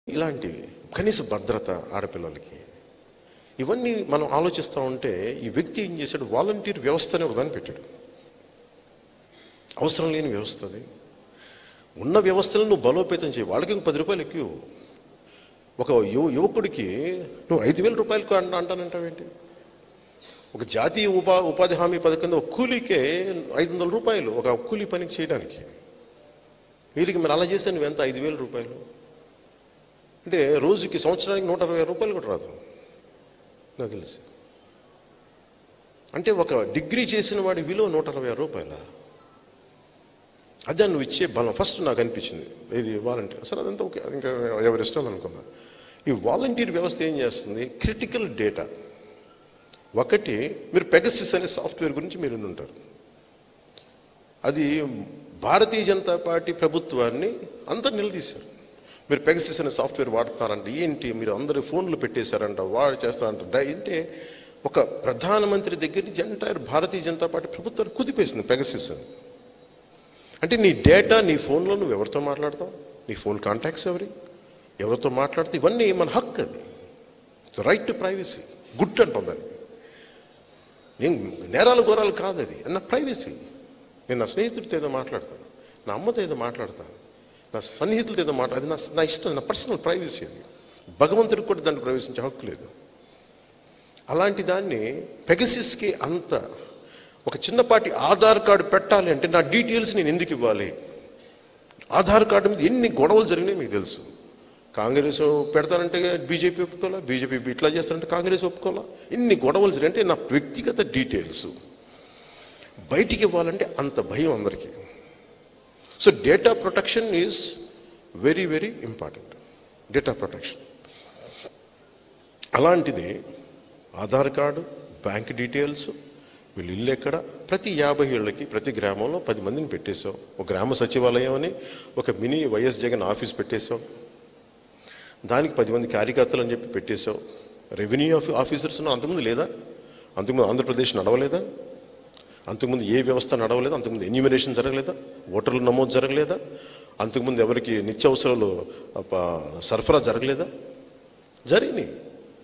ఇలాంటివి కనీస భద్రత ఆడపిల్లలకి ఇవన్నీ మనం ఆలోచిస్తూ ఉంటే ఈ వ్యక్తి ఏం చేశాడు వాలంటీర్ వ్యవస్థనే ఒకదాన్ని పెట్టాడు అవసరం లేని వ్యవస్థ అది ఉన్న వ్యవస్థలను నువ్వు బలోపేతం చేయి వాళ్ళకి ఇంకో పది రూపాయలు ఎక్కువ ఇవ్వు. ఒక యువ యువకుడికి నువ్వు ఐదు వేల రూపాయలకు అంట అంటానంటావేంటి ఒక జాతీయ ఉపా ఉపాధి హామీ పథకం కింద ఒక కూలీకే ఐదు వందల రూపాయలు ఒక కూలీ పనికి చేయడానికి వీరికి మరి అలా చేస్తే నువ్వు ఎంత ఐదు వేల రూపాయలు అంటే రోజుకి సంవత్సరానికి నూట అరవై రూపాయలు కూడా రాదు నాకు తెలిసి అంటే ఒక డిగ్రీ చేసిన వాడి విలువ నూట అరవై రూపాయల అదే నువ్వు ఇచ్చే బలం ఫస్ట్ నాకు అనిపించింది ఇది వాలంటీర్ సరే అదంతా ఓకే ఇంకా ఎవరి ఇష్టాలు అనుకున్నా ఈ వాలంటీర్ వ్యవస్థ ఏం చేస్తుంది క్రిటికల్ డేటా ఒకటి మీరు పెగసిస్ అనే సాఫ్ట్వేర్ గురించి మీరు విని ఉంటారు అది భారతీయ జనతా పార్టీ ప్రభుత్వాన్ని అందరు నిలదీశారు మీరు పెగసిస్ అనే సాఫ్ట్వేర్ వాడతారంట ఏంటి మీరు అందరు ఫోన్లు పెట్టేశారంట వాడు చేస్తారంట డై- అంటే ఒక ప్రధానమంత్రి దగ్గర నుంచి ఎంటైర్ భారతీయ జనతా పార్టీ ప్రభుత్వాన్ని కుదిపేసింది పెగసిస్ అని అంటే నీ డేటా నీ ఫోన్లో నువ్వు ఎవరితో మాట్లాడతావు నీ ఫోన్ కాంటాక్ట్స్ ఎవరి ఎవరితో మాట్లాడితే ఇవన్నీ మన హక్కు అది రైట్ టు ప్రైవసీ గుడ్ అంటాం దాన్ని నేను నేరాలు ఘోరాలు కాదు అది నా ప్రైవసీ నేను నా స్నేహితుడితో ఏదో మాట్లాడతాను నా అమ్మతో ఏదో మాట్లాడతాను నా సన్నిహితులతో ఏదో మాట్లా అది నా నా ఇష్టం నా పర్సనల్ ప్రైవసీ అది భగవంతుడికి కూడా దాన్ని ప్రవేశించే హక్కు లేదు అలాంటి దాన్ని పెగసిస్కి అంత ఒక చిన్నపాటి ఆధార్ కార్డు పెట్టాలి అంటే నా డీటెయిల్స్ నేను ఎందుకు ఇవ్వాలి ఆధార్ కార్డు మీద ఎన్ని గొడవలు జరిగినాయి మీకు తెలుసు కాంగ్రెస్ పెడతానంటే బీజేపీ ఒప్పుకోవాలా బీజేపీ ఇట్లా చేస్తారంటే కాంగ్రెస్ ఒప్పుకోవాలా ఇన్ని గొడవలు జరిగి అంటే నా వ్యక్తిగత డీటెయిల్స్ బయటికి ఇవ్వాలంటే అంత భయం అందరికీ so data protection is very very important data protection అలాంటిది ఆధార్ కార్డు బ్యాంక్ డీటెయిల్స్ వీళ్ళు ఇల్లు ఎక్కడ ప్రతి యాభై ఏళ్ళకి ప్రతి గ్రామంలో పది మందిని పెట్టేశాం ఒక గ్రామ సచివాలయం అని ఒక మినీ వైఎస్ జగన్ ఆఫీస్ పెట్టేశాం దానికి పది మంది కార్యకర్తలు అని చెప్పి పెట్టేశాం రెవెన్యూ ఆఫీ ఆఫీసర్స్ ఉన్నారు అంతకుముందు లేదా అంతకుముందు ఆంధ్రప్రదేశ్ నడవలేదా అంతకుముందు ఏ వ్యవస్థ నడవలేదా అంతకుముందు ఎన్యూమినేషన్ జరగలేదా ఓటర్లు నమోదు జరగలేదా అంతకుముందు ఎవరికి నిత్యావసరాలు ప- సరఫరా జరగలేదా జరిగినాయి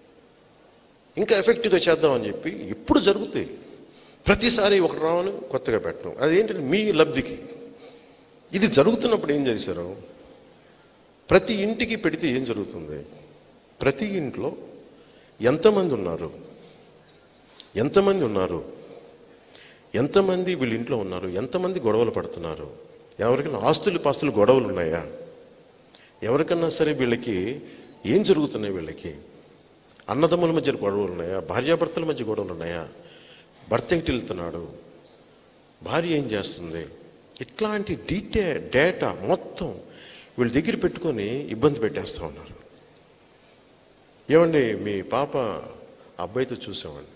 ఇంకా ఎఫెక్టివ్గా చేద్దామని చెప్పి ఇప్పుడు జరుగుతాయి ప్రతిసారి ఒకటి రావని కొత్తగా పెట్టడం అదేంటంటే మీ లబ్ధికి ఇది జరుగుతున్నప్పుడు ఏం చేశారు ప్రతి ఇంటికి పెడితే ఏం జరుగుతుంది ప్రతి ఇంట్లో ఎంతమంది ఉన్నారు ఎంతమంది ఉన్నారు ఎంతమంది వీళ్ళ ఇంట్లో ఉన్నారు ఎంతమంది గొడవలు పడుతున్నారు ఎవరికైనా ఆస్తులు పాస్తులు గొడవలు ఉన్నాయా ఎవరికన్నా సరే వీళ్ళకి ఏం జరుగుతున్నాయి వీళ్ళకి అన్నదమ్ముల మధ్య గొడవలు ఉన్నాయా భార్యాభర్తల మధ్య గొడవలు ఉన్నాయా భర్త ఎటు వెళ్తున్నాడు భార్య ఏం చేస్తుంది ఇట్లాంటి డీటే డేటా మొత్తం వీళ్ళ దగ్గర పెట్టుకొని ఇబ్బంది పెట్టేస్తూ ఉన్నారు ఏమండి మీ పాప అబ్బాయితో చూసామండి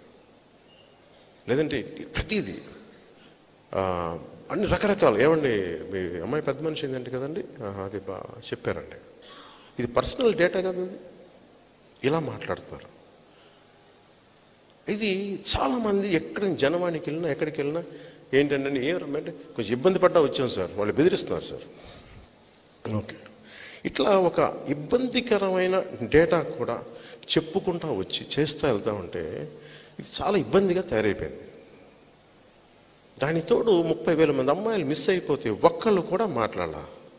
లేదంటే ప్రతిదీ ఆ, అన్ని రకరకాలు ఏమండి మీ అమ్మాయి పెద్ద మనిషి ఏంటంటే కదండి ఆహా, అది బా చెప్పారండి ఇది పర్సనల్ డేటా కదండి ఇలా మాట్లాడుతున్నారు ఇది చాలామంది ఎక్కడ జనవాణికి వెళ్ళినా ఎక్కడికి వెళ్ళినా ఏంటంటే ఏం రమ్మంటే కొంచెం ఇబ్బంది పడ్డా వచ్చాం సార్ వాళ్ళు బెదిరిస్తున్నారు సార్ ఓకే ఇట్లా ఒక ఇబ్బందికరమైన డేటా కూడా చెప్పుకుంటా వచ్చి చేస్తూ వెళ్తా ఉంటే ఇది చాలా ఇబ్బందిగా తయారైపోయింది దాని తోడు ముప్పై వేల మంది అమ్మాయిలు మిస్ అయిపోతే ఒక్కళ్ళు కూడా మాట్లాడాల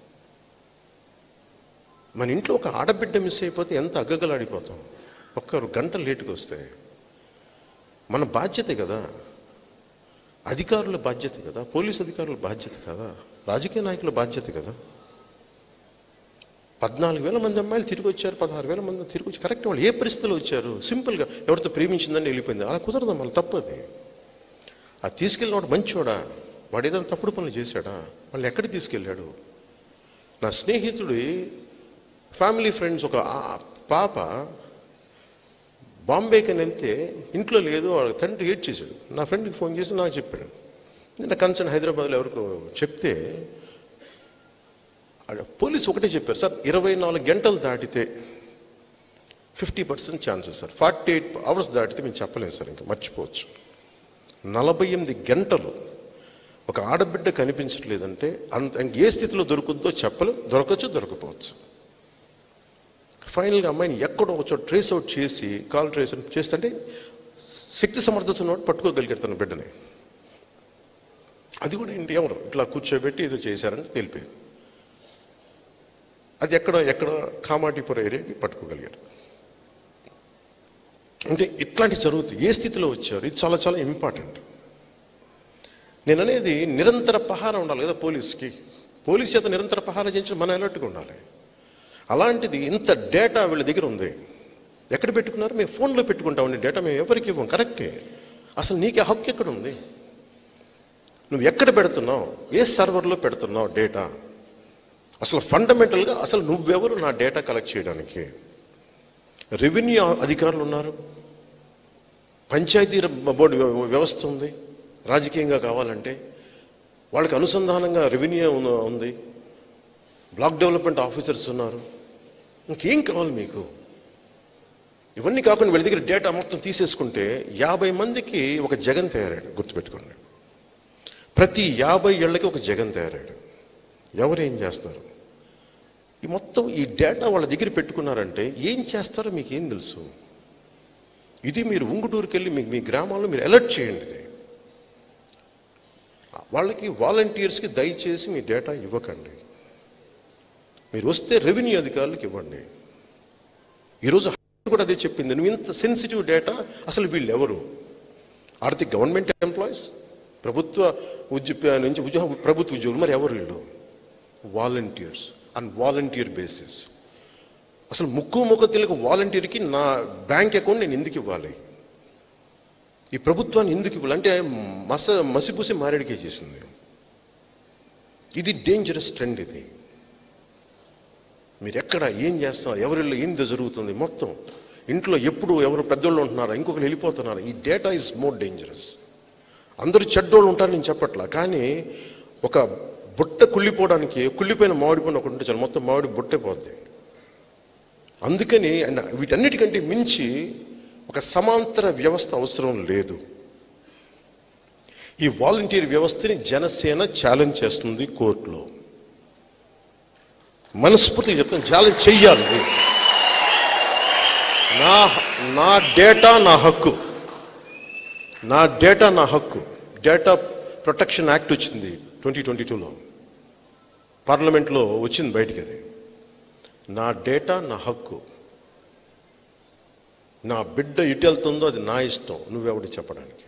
మన ఇంట్లో ఒక ఆడబిడ్డ మిస్ అయిపోతే ఎంత అగ్గగలాడిపోతాం ఒక్కరు గంట లేటుగా వస్తే మన బాధ్యతే కదా అధికారుల బాధ్యత కదా పోలీస్ అధికారుల బాధ్యత కదా రాజకీయ నాయకుల బాధ్యత కదా పద్నాలుగు వేల మంది అమ్మాయిలు తిరిగి వచ్చారు పదహారు వేల మంది తిరిగి వచ్చి కరెక్ట్ వాళ్ళు ఏ పరిస్థితిలో వచ్చారు సింపుల్గా ఎవరితో ప్రేమించిందని వెళ్ళిపోయింది అలా కుదరదు మళ్ళీ తప్పది ఆ తీసుకెళ్ళినవాడు మంచోడా వాడు ఏదైనా తప్పుడు పనులు చేశాడా వాళ్ళు ఎక్కడికి తీసుకెళ్ళాడు నా స్నేహితుడి ఫ్యామిలీ ఫ్రెండ్స్ ఒక ఆ- పాప బాంబేకి వెళ్తే ఇంట్లో లేదు వాళ్ళ తండ్రి ఏడ్ చేశాడు నా ఫ్రెండ్కి ఫోన్ చేసి నాకు చెప్పాడు నిన్న కన్సర్న్ హైదరాబాద్లో ఎవరికో చెప్తే ఆడ పోలీసు ఒకటే చెప్పారు సార్ ఇరవై నాలుగు గంటలు దాటితే fifty percent chances sir forty eight hours దాటితే మేము చెప్పలేము సార్ ఇంకా మర్చిపోవచ్చు నలభై ఎనిమిది గంటలు ఒక ఆడబిడ్డ కనిపించట్లేదంటే అంత ఇంక ఏ స్థితిలో దొరుకుద్దో చెప్పలేం దొరకచ్చు దొరకపోవచ్చు ఫైనల్గా అమ్మాయిని ఎక్కడో ఒక చోట ట్రేస్ అవుట్ చేసి కాల్ ట్రేస్ అవుట్ చేస్తుంటే శక్తి సమర్థత ఉన్నవాడు పట్టుకోగలిగాడు తన బిడ్డని అది కూడా ఏంటి ఎవరు ఇట్లా కూర్చోబెట్టి ఏదో చేశారని తెలిపేది అది ఎక్కడ ఎక్కడ కామాటిపుర ఏరియాకి పట్టుకోగలిగారు అంటే ఇట్లాంటి జరుగుతుంది ఏ స్థితిలో వచ్చారు ఇది చాలా చాలా ఇంపార్టెంట్ నేను అనేది నిరంతర పహార ఉండాలి కదా పోలీస్కి పోలీస్ చేత నిరంతర పహార చేయించి మనం అలర్ట్గా ఉండాలి అలాంటిది ఇంత డేటా వీళ్ళ దగ్గర ఉంది ఎక్కడ పెట్టుకున్నారు మేము ఫోన్లో పెట్టుకుంటామండి డేటా మేము ఎవరికి ఇవ్వం కరెక్టే అసలు నీకే హక్కు ఎక్కడ ఉంది నువ్వు ఎక్కడ పెడుతున్నావు ఏ సర్వర్లో పెడుతున్నావు డేటా అసలు ఫండమెంటల్గా అసలు నువ్వెవరు నా డేటా కలెక్ట్ చేయడానికి రెవెన్యూ అధికారులు ఉన్నారు పంచాయతీ బోర్డు వ్య- వ్యవస్థ ఉంది రాజకీయంగా కావాలంటే వాళ్ళకి అనుసంధానంగా రెవెన్యూ ఉన్న- ఉంది బ్లాక్ డెవలప్మెంట్ ఆఫీసర్స్ ఉన్నారు ఇంకేం కావాలి మీకు ఇవన్నీ కాకుండా వీళ్ళ దగ్గర డేటా మొత్తం తీసేసుకుంటే యాభై మందికి ఒక జగన్ తయారాడు గుర్తుపెట్టుకోండి ప్రతి యాభై ఏళ్ళకి ఒక జగన్ తయారాడు ఎవరు ఏం చేస్తారు ఈ మొత్తం ఈ డేటా వాళ్ళ దగ్గర పెట్టుకున్నారంటే ఏం చేస్తారో మీకు ఏం తెలుసు ఇది మీరు ఉంగుటూరుకి వెళ్ళి మీ మీ గ్రామాల్లో మీరు అలర్ట్ చేయండి ఇది వాళ్ళకి వాలంటీర్స్కి దయచేసి మీ డేటా ఇవ్వకండి మీరు వస్తే రెవెన్యూ అధికారులకు ఇవ్వండి ఈరోజు హైకోర్టు కూడా అదే చెప్పింది నువ్వు ఇంత సెన్సిటివ్ డేటా అసలు వీళ్ళు ఎవరు ఆర్థిక గవర్నమెంట్ ఎంప్లాయీస్ ప్రభుత్వ ఉద్యోగ నుంచి ఉద్యోగ ప్రభుత్వ ఉద్యోగులు మరి ఎవరు వీళ్ళు వాలంటీర్స్ అండ్ వాలంటీర్ బేసిస్ అసలు ముక్కు ముక్క తెలియక వాలంటీర్కి నా బ్యాంక్ అకౌంట్ నేను ఎందుకు ఇవ్వాలి ఈ ప్రభుత్వాన్ని ఎందుకు ఇవ్వాలి అంటే మస మసిపూసి మారేడికే చేసింది ఇది డేంజరస్ ట్రెండ్ ఇది మీరు ఎక్కడ ఏం చేస్తున్నారు ఎవరిలో ఏం జరుగుతుంది మొత్తం ఇంట్లో ఎప్పుడు ఎవరు పెద్దోళ్ళు ఉంటున్నారా ఇంకొకరు వెళ్ళిపోతున్నారా ఈ డేటా ఇస్ మోర్ డేంజరస్ అందరూ చెడ్డోళ్ళు ఉంటారని నేను చెప్పట్లా కానీ ఒక బుట్ట కుళ్ళిపోవడానికి కుళ్ళిపోయిన మామిడి పని ఒకటి ఉంటే చాలు మొత్తం మామిడి బుట్టే పోద్ది అందుకని అండ్ వీటన్నిటికంటే మించి ఒక సమాంతర వ్యవస్థ అవసరం లేదు ఈ వాలంటీర్ వ్యవస్థని జనసేన ఛాలెంజ్ చేస్తుంది కోర్టులో మనస్ఫూర్తిగా చెప్తాను ఛాలెంజ్ చెయ్యాలి నా నా డేటా నా హక్కు నా డేటా నా హక్కు డేటా ప్రొటెక్షన్ యాక్ట్ వచ్చింది ట్వంటీ ట్వంటీ టూలో పార్లమెంట్లో వచ్చింది బయటికి అది నా డేటా నా హక్కు నా బిడ్డ ఇటు వెళ్తుందో అది నా ఇష్టం నువ్వెవడు చెప్పడానికి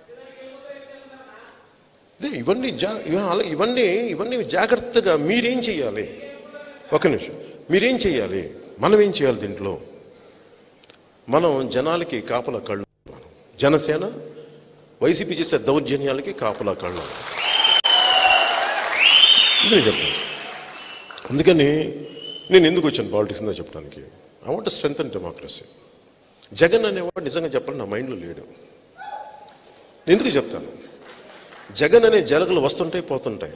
ఇదే ఇవన్నీ జా ఇవ- అలా- ఇవన్నీ ఇవన్నీ జాగ్రత్తగా మీరేం చెయ్యాలి ఒక నిమిషం మీరేం చెయ్యాలి మనం ఏం చేయాలి దీంట్లో మనం జనాలకి కాపలా కళ్ళు మనం జనసేన వైసీపీ చేసే దౌర్జన్యాలకి కాపలా కళ్ళు ఇది నేను చెప్పాను అందుకని నేను ఎందుకు వచ్చాను పాలిటిక్స్ ఉందో చెప్పడానికి I want strong and democracy Jagan అనేవాడు నిజంగా చెప్పాలి నా మైండ్లో లేడు ఎందుకు చెప్తాను జగన్ అనే జలగలు వస్తుంటాయి పోతుంటాయి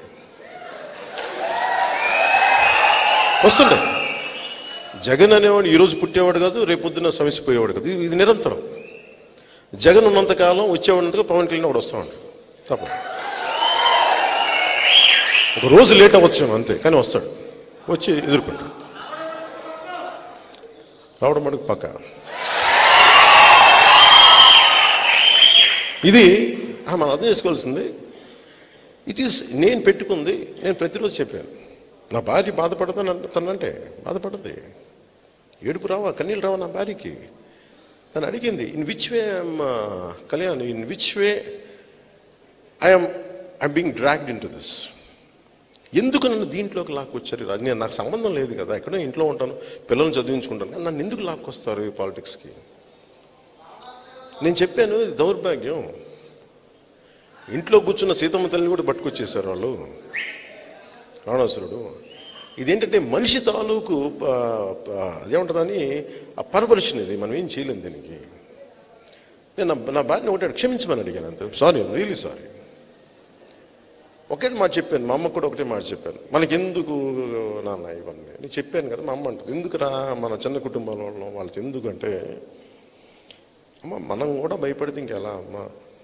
వస్తుంటాయి జగన్ అనేవాడు ఈరోజు పుట్టేవాడు కాదు రేపు పొద్దున్న సమసిపోయేవాడు కాదు ఇది- ఇది నిరంతరం జగన్ ఉన్నంతకాలం వచ్చేవాడినంతగా పవన్ కళ్యాణ్ వాడు వస్తూ ఉంటాడు తప్ప ఒక రోజు లేట్ అవ్వచ్చేమో అంతే కానీ వస్తాడు వచ్చి ఎదుర్కొంటాడు రావడం మటుకు పక్క ఇది ఆ, మనం అర్థం చేసుకోవాల్సింది ఇట్ ఈస్ నేను పెట్టుకుంది నేను ప్రతిరోజు చెప్పాను నా భార్య బాధపడతాను తనంటే బాధపడద్ది ఏడుపు రావా కన్నీళ్ళు రావా నా భార్యకి తను అడిగింది in which way Kalyan in which way I'm I'm being dragged into this ఎందుకు నన్ను దీంట్లోకి లాక్కొచ్చారు రాజు నేను నాకు సంబంధం లేదు కదా ఎక్కడో ఇంట్లో ఉంటాను పిల్లల్ని చదివించుకుంటాను కానీ నన్ను ఎందుకు లాక్కొస్తారు ఈ పాలిటిక్స్కి నేను చెప్పాను ఇది దౌర్భాగ్యం ఇంట్లో కూర్చున్న సీతమ్మ తల్లిని కూడా పట్టుకొచ్చేసారు వాళ్ళు రావణాసురుడు ఇదేంటంటే మనిషి తాలూకు ఆ, ఆ, అదేముంటుందని ఆ పర్వర్షన్ ఇది మనం ఏం చేయలేం దీనికి నేను నా- నా భార్యని ఒకటి క్షమించమని అడిగాను అంతే సారీ రియలీ సారీ ఒకటే మాట చెప్పాను మా అమ్మకు కూడా ఒకటే మాట చెప్పాను మనకెందుకు నాన్న ఇవన్నీ నేను చెప్పాను కదా మా అమ్మ అంటుంది ఎందుకురా మన చిన్న కుటుంబాల వాళ్ళం వాళ్ళకి ఎందుకు అంటే అమ్మ మనం కూడా భయపడితే ఇంకెలా అమ్మ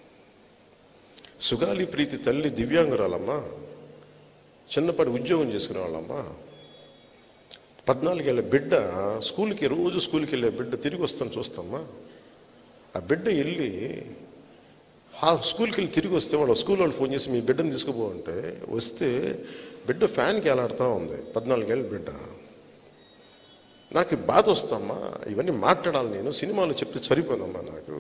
సుగాలి ప్రీతి తల్లి దివ్యాంగురాలమ్మా చిన్నపాటి ఉద్యోగం చేసుకునే వాళ్ళమ్మా పద్నాలుగేళ్ల బిడ్డ స్కూల్కి రోజు స్కూల్కి వెళ్ళే బిడ్డ తిరిగి వస్తాను చూస్తామా ఆ బిడ్డ వెళ్ళి ఆ స్కూల్కి వెళ్ళి తిరిగి వస్తే వాళ్ళు స్కూల్ వాళ్ళు ఫోన్ చేసి మీ బిడ్డను తీసుకుపోవంటే వస్తే బిడ్డ ఫ్యాన్కి ఎలాడుతూ ఉంది పద్నాలుగేళ్ళ బిడ్డ నాకు బాధ వస్తామ్మా ఇవన్నీ మాట్లాడాలి నేను సినిమాలో చెప్తే సరిపోదమ్మా నాకు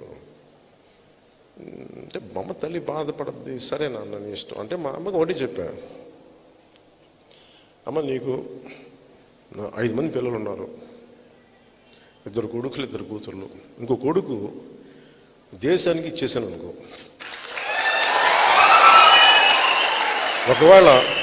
అంటే మా అమ్మ తల్లి బాధపడద్ది సరే నాన్న నీ ఇష్టం అంటే మా అమ్మకి ఒకటి చెప్పా అమ్మ నీకు నా ఐదు మంది పిల్లలు ఉన్నారు ఇద్దరు కొడుకులు ఇద్దరు కూతుర్లు ఇంకో కొడుకు దేశానికి ఇచ్చేసాను అనుకో ఒకవేళ